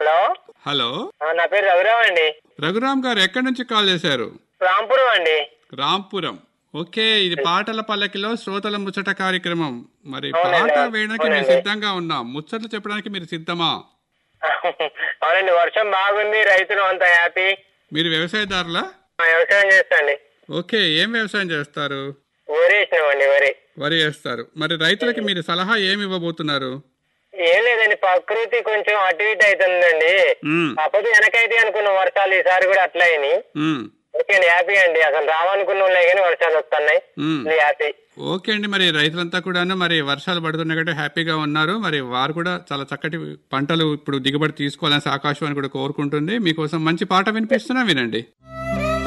Hello hello ఆ, నా పేరు రఘురామ్ అండి రఘురామ్ గారు ఎక్కడి నుంచి కాల్ చేశారు రాంపురం అండి రాంపురం ఓకే ఇది పాటల పల్లకిలో శ్రోతల ముచ్చట కార్యక్రమం మరి అవునండి, పాట వేయడానికి మేము అవునండి. సిద్ధంగా ఉన్నాం ముచ్చట్లు చెప్పడానికి మీరు సిద్ధమా అవునండి వర్షం బాగుంది రైతులు అంత హ్యాపీ మీరు వ్యవసాయదారులా ఆ, వ్యవసాయం చేస్తాండి ఓకే ఏం వ్యవసాయం చేస్తారు వరి వేసినామండి వరి వరి వేస్తారు మరి రైతులకి మీరు సలహా ఏమి ఇవ్వబోతున్నారు ఏం లేదండి ప్రకృతి కొంచెం అటు ఇటు అవుతుందండి మ్మ్, కాకపోతే వెనకైతే అనుకున్న వర్షాలు ఈసారి కూడా అట్లా అయినాయి మ్మ్, ఓకే అండి హ్యాపీ అండి అసలు రావనుకున్న వాళ్ళే కానీ వర్షాలు వస్తున్నాయి మ్మ్. ఇది హ్యాపీ ఓకే అండి మరి రైతులంతా కూడాను మరి వర్షాలు పడుతున్నాయి కాబట్టి హ్యాపీగా ఉన్నారు మరి వారు కూడా చాలా చక్కటి పంటలు ఇప్పుడు దిగుబడి తీసుకోవాలని ఆకాశవాణి కూడా కోరుకుంటుంది మీకోసం మంచి పాట వినిపిస్తున్నా వినండి